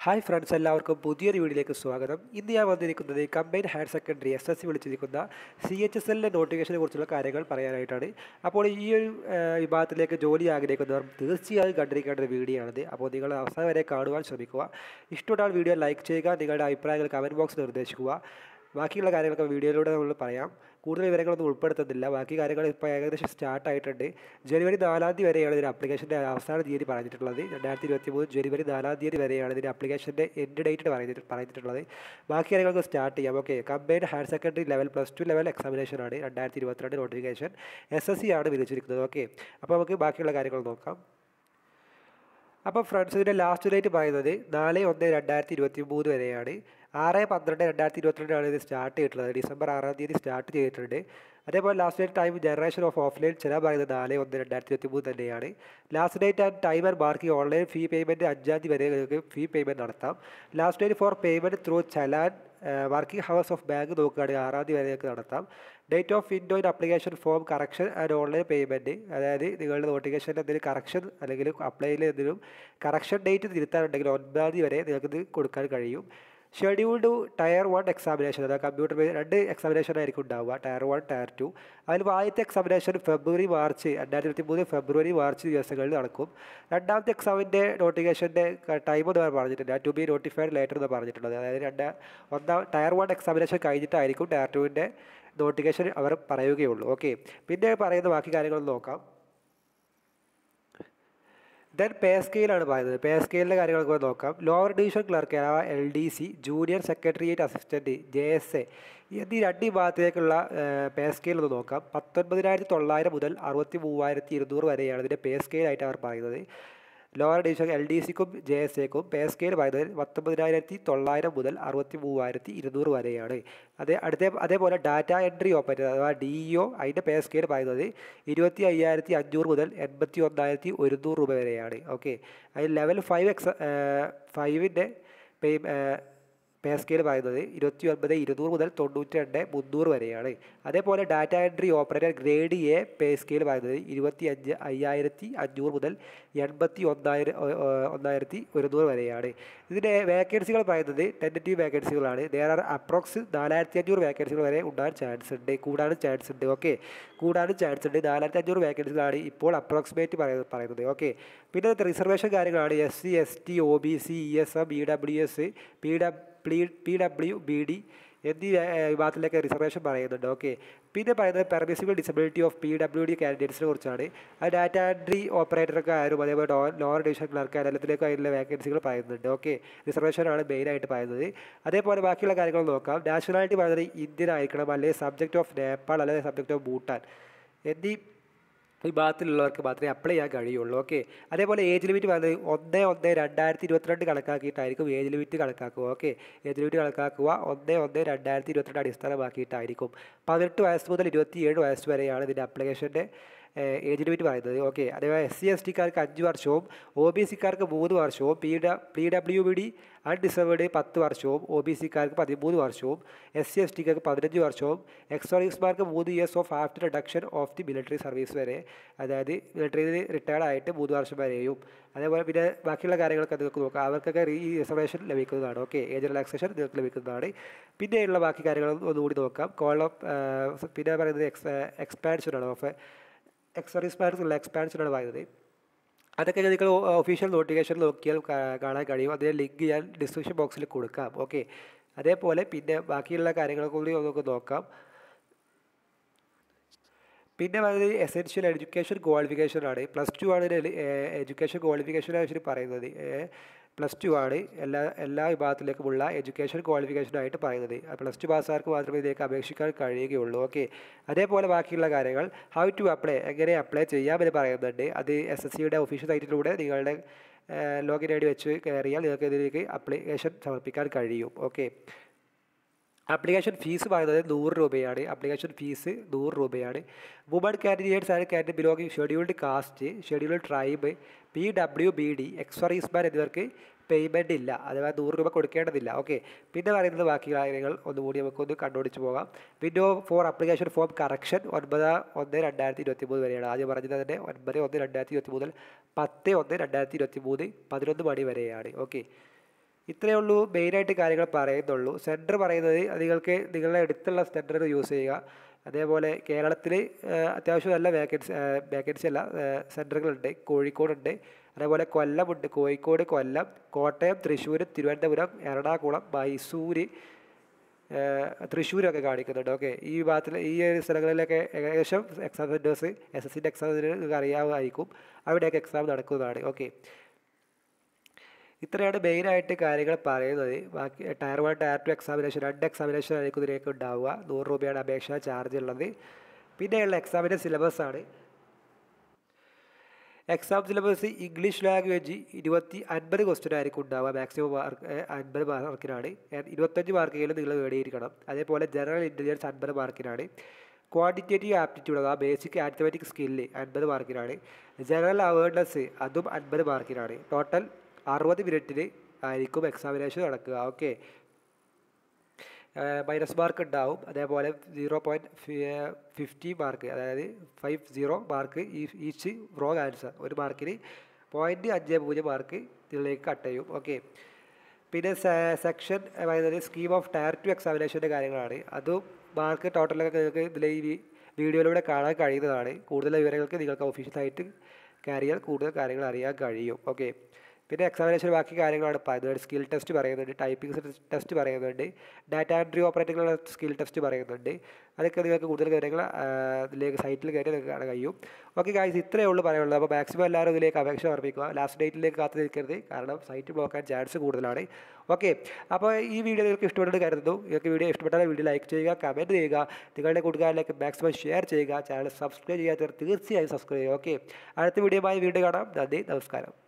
hi friends എല്ലാവർക്കും പുതിയൊരു വീഡിയോയിലേക്ക് സ്വാഗതം ഇന്ന് ഞാൻ വന്നിരിക്കുന്നത് combine higher secondary S S C വിളിച്ചിരിക്കുന്ന സി എച്ച് എസ് എല്ലിൻ്റെ നോട്ടിഫിക്കേഷനെ കുറിച്ചുള്ള കാര്യങ്ങൾ പറയാനായിട്ടാണ് അപ്പോൾ ഈ ഒരു ആ, വിഭാഗത്തിലേക്ക് ജോലി ആഗ്രഹിക്കുന്നവർ തീർച്ചയായും കണ്ടിരിക്കേണ്ട ഒരു വീഡിയോ ആണിത് അപ്പോൾ നിങ്ങൾ അവസാനം വരെ കാണുവാൻ ശ്രമിക്കുക ഇഷ്ടമുള്ള വീഡിയോ ലൈക്ക് ചെയ്യുക നിങ്ങളുടെ അഭിപ്രായങ്ങൾ കമൻറ്റ് ബോക്സിൽ നിർദ്ദേശിക്കുക ബാക്കിയുള്ള കാര്യങ്ങളൊക്കെ വീഡിയോയിലൂടെ നമ്മൾ പറയാം കൂടുതൽ വിവരങ്ങളൊന്നും ഉൾപ്പെടുത്തുന്നില്ല ബാക്കി കാര്യങ്ങൾ ഇപ്പോൾ ഏകദേശം സ്റ്റാർട്ട് ആയിട്ടുണ്ട് ജനുവരി നാലാം തീയതി വരെയാണ് ഇതിൻ്റെ ആപ്ലിക്കേഷൻ്റെ അവസാന തീയതി പറഞ്ഞിട്ടുള്ളത് രണ്ടായിരത്തി ഇരുപത്തി മൂന്ന് ജനുവരി നാലാം തീയതി വരെയാണ് ഇതിൻ്റെ ആപ്ലിക്കേഷൻ്റെ എൻഡ് ഡേറ്റ് പറഞ്ഞിട്ട് പറഞ്ഞിട്ടുള്ളത് ബാക്കി കാര്യങ്ങൾക്ക് സ്റ്റാർട്ട് ചെയ്യാം okay combined higher secondary level plus two level എക്സാമിനേഷനാണ് രണ്ടായിരത്തി ഇരുപത്തിരണ്ട് നോട്ടിഫിക്കേഷൻ എസ് എസ് സി ആണ് വിളിച്ചിരിക്കുന്നത് ഓക്കെ അപ്പോൾ നമുക്ക് ബാക്കിയുള്ള കാര്യങ്ങൾ നോക്കാം അപ്പോൾ ഫ്രണ്ട്സ് ഇതിൻ്റെ ലാസ്റ്റ് ഡേറ്റ് പറയുന്നത് നാല് ഒന്ന് രണ്ടായിരത്തി ഇരുപത്തി മൂന്ന് വരെയാണ് ആറ് പന്ത്രണ്ട് രണ്ടായിരത്തി ഇരുപത്തിരണ്ടാണ് ഇത് സ്റ്റാർട്ട് ചെയ്തിട്ടുള്ളത് ഡിസംബർ ആറാം തീയതി സ്റ്റാർട്ട് ചെയ്തിട്ടുണ്ട് അതേപോലെ last date time generation of offline ചില പറയുന്നത് നാല് ഒന്ന് രണ്ടായിരത്തി ഇരുപത്തി മൂന്ന് തന്നെയാണ് last date and time and mark online fee payment അഞ്ചാം തീയതി വരെ നിങ്ങൾക്ക് ഫീ പേയ്മെൻറ്റ് നടത്താം last date for payment through challan working hours of bank നോക്കുകയാണെങ്കിൽ ആറാം തീയതി വരെ നിങ്ങൾക്ക് നടത്താം date of window in application form correction and online payment അതായത് നിങ്ങളുടെ നോട്ടിഫിക്കേഷനിൽ എന്തെങ്കിലും കറക്ഷൻ അല്ലെങ്കിൽ അപ്ലൈയിൽ എന്തെങ്കിലും കറക്ഷൻ ഡേറ്റ് തിരുത്താനുണ്ടെങ്കിൽ ഒൻപതാം തീയതി വരെ നിങ്ങൾക്ക് ഇത് കൊടുക്കാൻ കഴിയും ഷെഡ്യൂൾഡ് ടയർ വൺ എക്സാമിനേഷൻ അതായത് കമ്പ്യൂട്ടർ രണ്ട് എക്സാമിനേഷൻ ആയിരിക്കും ഉണ്ടാവുക ടയർ വൺ ടയർ ടു അതിൽ ആദ്യത്തെ എക്സാമിനേഷൻ ഫെബ്രുവരി മാർച്ച് രണ്ടായിരത്തി ഇരുപത്തി മൂന്ന് ഫെബ്രുവരി മാർച്ച് ദിവസങ്ങളിൽ നടക്കും രണ്ടാമത്തെ എക്സാമിൻ്റെ നോട്ടിഫിക്കേഷൻ്റെ ടൈം എന്ന് പറഞ്ഞിട്ടുണ്ട് ടു ബി നോട്ടിഫൈഡ് ലേറ്റർ എന്ന് പറഞ്ഞിട്ടുള്ളത് അതായത് രണ്ട് ഒന്നാം ടയർ വൺ എക്സാമിനേഷൻ കഴിഞ്ഞിട്ടായിരിക്കും ടയർ ടുവിൻ്റെ നോട്ടിഫിക്കേഷൻ അവർ പറയുകയുള്ളൂ ഓക്കെ പിന്നെ പറയുന്ന ബാക്കി കാര്യങ്ങൾ നോക്കാം ദെൻ പേ സ്കെയിലാണ് പറയുന്നത് പേ സ്കെയിലിൻ്റെ കാര്യങ്ങളൊക്കെ നോക്കാം ലോവർ ഡിവിഷൻ ക്ലർക്ക് അഥവാ L D C junior secretariat assistant J S A എന്നീ രണ്ട് വിഭാഗത്തിലേക്കുള്ള പേ സ്കെയിൽ ഒന്ന് നോക്കാം പത്തൊൻപതിനായിരത്തി തൊള്ളായിരം മുതൽ അറുപത്തി മൂവായിരത്തി ഇരുന്നൂറ് വരെയാണ് ഇതിൻ്റെ പേ സ്കെയിലായിട്ട് അവർ പറയുന്നത് ലോവർ ഡിവിഷൻ എൽ ഡി സിക്കും ജെ എസ് എക്കും പേ സ്കെയിൽ പറയുന്നത് പത്തൊമ്പതിനായിരത്തി തൊള്ളായിരം മുതൽ അറുപത്തി മൂവായിരത്തി ഇരുന്നൂറ് വരെയാണ് അതേ അടുത്ത അതേപോലെ ഡാറ്റ എൻട്രി ഓപ്പറേറ്റർ അഥവാ ഡി ഇ ഒ അതിൻ്റെ പേ സ്കെയിൽ പറയുന്നത് ഇരുപത്തി അയ്യായിരത്തി അഞ്ഞൂറ് മുതൽ എൺപത്തി ഒന്നായിരത്തി ഒരുന്നൂറ് രൂപ വരെയാണ് ഓക്കെ അതിൽ ലെവൽ ഫൈവ് എക്സ് ഫൈവിൻ്റെ പേ പേ സ്കെയിൽ പറയുന്നത് ഇരുപത്തി ഒൻപത് ഇരുന്നൂറ് മുതൽ തൊണ്ണൂറ്റി രണ്ട് മുന്നൂറ് വരെയാണ് അതേപോലെ data entry operator grade A pay scale പറയുന്നത് ഇരുപത്തി അഞ്ച് അയ്യായിരത്തി അഞ്ഞൂറ് മുതൽ എൺപത്തി ഒന്നായിരം ഒന്നായിരത്തി ഒരുന്നൂറ് വരെയാണ് ഇതിൻ്റെ വേക്കൻസികൾ പറയുന്നത് ടെൻറ്ററ്റീവ് വേക്കൻസികളാണ് നേരെ അപ്രോക്സ് നാലായിരത്തി അഞ്ഞൂറ് വേക്കൻസികൾ വരെ ഉണ്ടാകാൻ ചാൻസ് ഉണ്ട് കൂടാനും ചാൻസ് ഉണ്ട് ഓക്കെ കൂടാനും ചാൻസ് ഉണ്ട് നാലായിരത്തി അഞ്ഞൂറ് വേക്കൻസികളാണ് ഇപ്പോൾ അപ്രോക്സിമേറ്റ് പറയുന്നത് പറയുന്നത് ഓക്കെ പിന്നെ റിസർവേഷൻ കാര്യങ്ങളാണ് S C S T O B C E S M E W S P W P W B D എന്നീ ഏഹ്, വിഭാഗത്തിലേക്ക് റിസർവേഷൻ പറയുന്നുണ്ട് ഓക്കെ പിന്നെ പറയുന്നത് permissible disability of P W D കാൻഡിഡേറ്റ്സിനെ കുറിച്ചാണ് അത് ഡാറ്റ എൻട്രി ഓപ്പറേറ്ററൊക്കെ ആയാലും അതേപോലെ ലോവർ ഡിവിഷൻ ക്ലർക്ക് എല്ലാത്തിലേക്കും അതിലുള്ള വേക്കൻസികൾ പറയുന്നുണ്ട് ഓക്കെ റിസർവേഷനാണ് മെയിനായിട്ട് പറയുന്നത് അതേപോലെ ബാക്കിയുള്ള കാര്യങ്ങൾ നോക്കാം നാഷണാലിറ്റി പറയുന്നത് ഇന്ത്യൻ ആയിരിക്കണം അല്ലെങ്കിൽ സബ്ജക്റ്റ് ഓഫ് നേപ്പാൾ അല്ലെങ്കിൽ സബ്ജക്റ്റ് ഓഫ് ഭൂട്ടാൻ എന്നീ വിഭാഗത്തിലുള്ളവർക്ക് മാത്രമേ അപ്ലൈ ചെയ്യാൻ കഴിയുള്ളൂ ഓക്കെ അതേപോലെ ഏജ് ലിമിറ്റ് പറയുന്നത് ഒന്ന് ഒന്ന് രണ്ടായിരത്തി ഇരുപത്തിരണ്ട് കണക്കാക്കിയിട്ടായിരിക്കും ഏജ് ലിമിറ്റ് കണക്കാക്കുക ഓക്കെ ഏജ് ലിമിറ്റ് കണക്കാക്കുക ഒന്ന് ഒന്ന് രണ്ടായിരത്തി ഇരുപത്തിരണ്ട് അടിസ്ഥാനമാക്കിയിട്ടായിരിക്കും പതിനെട്ട് വയസ്സ് മുതൽ ഇരുപത്തിയേഴ് വയസ്സ് വരെയാണ് ഇതിൻ്റെ അപ്ലിക്കേഷൻ്റെ ഏജ് ലിമിറ്റ് പറയുന്നത് ഓക്കെ അതേപോലെ എസ് സി എസ് ടിക്കാർക്ക് അഞ്ച് വർഷവും ഒ ബി സിക്കാർക്ക് മൂന്ന് വർഷവും P D P W B D unreserved പത്ത് വർഷവും ഒ ബി സിക്കാർക്ക് പതിമൂന്ന് വർഷവും എസ് സി എസ് ടിക്കാർക്ക് പതിനഞ്ച് വർഷവും എക്സോറിക്സ്മാർക്ക് മൂന്ന് years of after reduction of the military service വരെ അതായത് മിലിറ്ററിയിൽ റിട്ടയർഡ് ആയിട്ട് മൂന്ന് വർഷം വരെയും അതേപോലെ പിന്നെ ബാക്കിയുള്ള കാര്യങ്ങളൊക്കെ നിങ്ങൾക്ക് നോക്കാം അവർക്കൊക്കെ ഈ റിസർവേഷൻ ലഭിക്കുന്നതാണ് ഓക്കെ ഏജ് റിലാക്സേഷൻ നിങ്ങൾക്ക് ലഭിക്കുന്നതാണ് പിന്നെയുള്ള ബാക്കി കാര്യങ്ങൾ ഒന്നുകൂടി നോക്കാം കോൾ ഓഫ് പിന്നെ പറയുന്നത് എക്സ് എക്സ്പാൻഷനാണ് ഓഫ് എക്സറീസ്മാർക്കുള്ള എക്സ്പാൻഷനാണ് പറയുന്നത് അതൊക്കെ നിങ്ങൾ ഒഫീഷ്യൽ നോട്ടിഫിക്കേഷൻ നോക്കിയാൽ കാ- കാണാൻ കഴിയും അതിൻ്റെ ലിങ്ക് ഞാൻ ഡിസ്ക്രിപ്ഷൻ ബോക്സിൽ കൊടുക്കാം ഓക്കെ അതേപോലെ പിന്നെ ബാക്കിയുള്ള കാര്യങ്ങൾ കൂടി നമുക്ക് നോക്കാം പിന്നെ പറയുന്നത് എസെൻഷ്യൽ എഡ്യൂക്കേഷൻ ക്വാളിഫിക്കേഷൻ ആണ് പ്ലസ് ടു ആണ് എഡ്യൂക്കേഷൻ ക്വാളിഫിക്കേഷൻ ആവശ്യം പറയുന്നത് പ്ലസ് ടു ആണ് എല്ലാ എല്ലാ വിഭാഗത്തിലേക്കുമുള്ള എഡ്യൂക്കേഷൻ ക്വാളിഫിക്കേഷനായിട്ട് പറയുന്നത് പ്ലസ് ടു പാസ്സാർക്ക് മാത്രമേ ഇതിലേക്ക് അപേക്ഷിക്കാൻ കഴിയുകയുള്ളൂ ഓക്കെ അതേപോലെ ബാക്കിയുള്ള കാര്യങ്ങൾ ഹൗ ടു അപ്ലൈ എങ്ങനെ അപ്ലൈ ചെയ്യാമെന്ന് പറയുന്നുണ്ട് അത് എസ് എസ് സിയുടെ ഒഫീഷ്യൽ സൈറ്റിലൂടെ നിങ്ങളുടെ ലോഗിൻ ഐ ഡി വെച്ച് കയറിയാൽ നിങ്ങൾക്ക് ഇതിലേക്ക് അപ്ലിക്കേഷൻ സമർപ്പിക്കാൻ കഴിയും ഓക്കെ ആപ്ലിക്കേഷൻ ഫീസ് പറയുന്നത് നൂറ് രൂപയാണ് ആപ്ലിക്കേഷൻ ഫീസ് നൂറ് രൂപയാണ് woman candidates and candidate belonging scheduled caste scheduled tribe P W B D ex serviceman എന്നിവർക്ക് പേയ്മെൻറ്റ് ഇല്ല അഥവാ നൂറ് രൂപ കൊടുക്കേണ്ടതില്ല ഓക്കെ പിന്നെ പറയുന്നത് ബാക്കി കാര്യങ്ങൾ ഒന്നുകൂടി നമുക്കൊന്ന് കണ്ടുപിടിച്ച് പോകാം window for application form correction ഒൻപത് ഒന്ന് രണ്ടായിരത്തി ഇരുപത്തി മൂന്ന് വരെയാണ് ആദ്യം പറഞ്ഞത് തന്നെ ഒൻപത് ഒന്ന് രണ്ടായിരത്തി ഇരുപത്തി മൂന്നിൽ പത്ത് ഒന്ന് രണ്ടായിരത്തി ഇരുപത്തി മൂന്ന് പതിനൊന്ന് മണി വരെയാണ് ഓക്കെ ഇത്രയേ ഉള്ളൂ മെയിനായിട്ട് കാര്യങ്ങൾ പറയുന്നുള്ളൂ സെൻറ്റർ പറയുന്നത് നിങ്ങൾക്ക് നിങ്ങളുടെ അടുത്തുള്ള സെൻറ്റർ യൂസ് ചെയ്യുക അതേപോലെ കേരളത്തിൽ അത്യാവശ്യം നല്ല വേക്കൻസി വേക്കൻസി അല്ല സെൻറ്ററുകളുണ്ട് കോഴിക്കോടുണ്ട് അതേപോലെ കൊല്ലമുണ്ട് കോഴിക്കോട് കൊല്ലം കോട്ടയം തൃശ്ശൂർ തിരുവനന്തപുരം എറണാകുളം മൈസൂർ തൃശ്ശൂരൊക്കെ കാണിക്കുന്നുണ്ട് ഓക്കെ ഈ ഭാഗത്തിൽ ഈ ഒരു സ്ഥലങ്ങളിലൊക്കെ ഏകദേശം എക്സാം സെൻറ്റേഴ്സ് എസ് എസ് സിൻ്റെ എക്സാം നിങ്ങൾക്ക് അറിയാമായിരിക്കും അവിടെയൊക്കെ എക്സാം നടക്കുന്നതാണ് ഓക്കെ ഇത്രയാണ് മെയിനായിട്ട് കാര്യങ്ങൾ പറയുന്നത് ബാക്കി tier one tier two examination രണ്ട് എക്സാമിനേഷൻ ആയിരിക്കും ഇതിലേക്ക് ഉണ്ടാവുക നൂറ് രൂപയാണ് അപേക്ഷ ചാർജ് ഉള്ളത് പിന്നെയുള്ള എക്സാമിൻ്റെ സിലബസ് ആണ് എക്സാം സിലബസ് ഇംഗ്ലീഷ് ലാംഗ്വേജ് ഇരുപത്തി അൻപത് ക്വസ്റ്റ്യൻ ആയിരിക്കും ഉണ്ടാവുക മാക്സിമം മാർക്ക് അൻപത് മാർക്കിനാണ് ഇരുപത്തഞ്ച് മാർക്കെങ്കിലും നിങ്ങൾ നേടിയിരിക്കണം അതേപോലെ ജനറൽ ഇൻ്റലിജൻസ് അൻപത് മാർക്കിനാണ് ക്വാണ്ടിറ്റേറ്റീവ് ആപ്റ്റിറ്റ്യൂഡ് അഥവാ ബേസിക് ആത്മറ്റിക് സ്കില്ല് അൻപത് മാർക്കിനാണ് ജനറൽ അവയർനെസ് അതും അൻപത് മാർക്കിനാണ് ടോട്ടൽ അറുപത് മിനിറ്റിന് ആയിരിക്കും എക്സാമിനേഷൻ നടക്കുക ഓക്കെ മൈനസ് മാർക്ക് ഉണ്ടാവും അതേപോലെ സീറോ പോയിൻറ്റ് ഫിഫ്റ്റി മാർക്ക് അതായത് ഫൈവ് സീറോ മാർക്ക് ഈ ഈച്ച് റോങ് ആൻസർ ഒരു മാർക്കിന് പോയിൻറ്റ് അഞ്ച് പൂജ്യം മാർക്ക് ഇതിലേക്ക് കട്ട് ചെയ്യും ഓക്കെ പിന്നെ സെക്ഷൻ പറയുന്നത് സ്കീം ഓഫ് ടയർ ടു എക്സാമിനേഷൻ്റെ കാര്യങ്ങളാണ് അതും മാർക്ക് ടോട്ടലൊക്കെ നിങ്ങൾക്ക് ഇതിൽ ഈ വീഡിയോയിലൂടെ കാണാൻ കഴിയുന്നതാണ് കൂടുതൽ വിവരങ്ങൾക്ക് നിങ്ങൾക്ക് ഒഫീഷ്യലായിട്ട് കയറിയാൽ കൂടുതൽ കാര്യങ്ങൾ അറിയാൻ കഴിയും ഓക്കെ പിന്നെ എക്സാമിനേഷൻ ബാക്കി കാര്യങ്ങളാണ് പറയുന്നത് സ്കിൽ ടെസ്റ്റ് പറയുന്നുണ്ട് ടൈപ്പിംഗ് ടെസ്റ്റ് പറയുന്നുണ്ട് ഡാറ്റ എൻട്രി ഓപ്പറേറ്റിംഗുള്ള സ്കിൽ ടെസ്റ്റ് പറയുന്നുണ്ട് അതൊക്കെ നിങ്ങൾക്ക് കൂടുതൽ കാര്യങ്ങൾ ഇതിലേക്ക് സൈറ്റിൽ കയറി നിങ്ങൾക്ക് കാണാൻ കഴിയും ഓക്കെ ഗായ്സ് ഇത്രയേ ഉള്ളൂ പറയാനുള്ളത് അപ്പോൾ മാക്സിമം എല്ലാവരും ഇതിലേക്ക് അപേക്ഷ സമർപ്പിക്കുക ലാസ്റ്റ് ഡേറ്റിലേക്ക് കാത്തു നിൽക്കരുത് കാരണം സൈറ്റ് ബ്ലോക്ക് ആൻ ചാൻസ് കൂടുതലാണ് ഓക്കെ അപ്പോൾ ഈ വീഡിയോ നിങ്ങൾക്ക് ഇഷ്ടപ്പെട്ടെന്ന് കരുതുന്നു നിങ്ങൾക്ക് വീഡിയോ ഇഷ്ടപ്പെട്ടാൽ വീഡിയോ ലൈക്ക് ചെയ്യുക കമൻറ്റ് ചെയ്യുക നിങ്ങളുടെ കൂട്ടുകാരിലേക്ക് മാക്സിമം ഷെയർ ചെയ്യുക ചാനൽ സബ്സ്ക്രൈബ് ചെയ്യാത്തവർ തീർച്ചയായും സബ്സ്ക്രൈബ് ചെയ്യുക ഓക്കെ അടുത്ത വീഡിയോയുമായി വീണ്ടും കാണാം നന്ദി നമസ്കാരം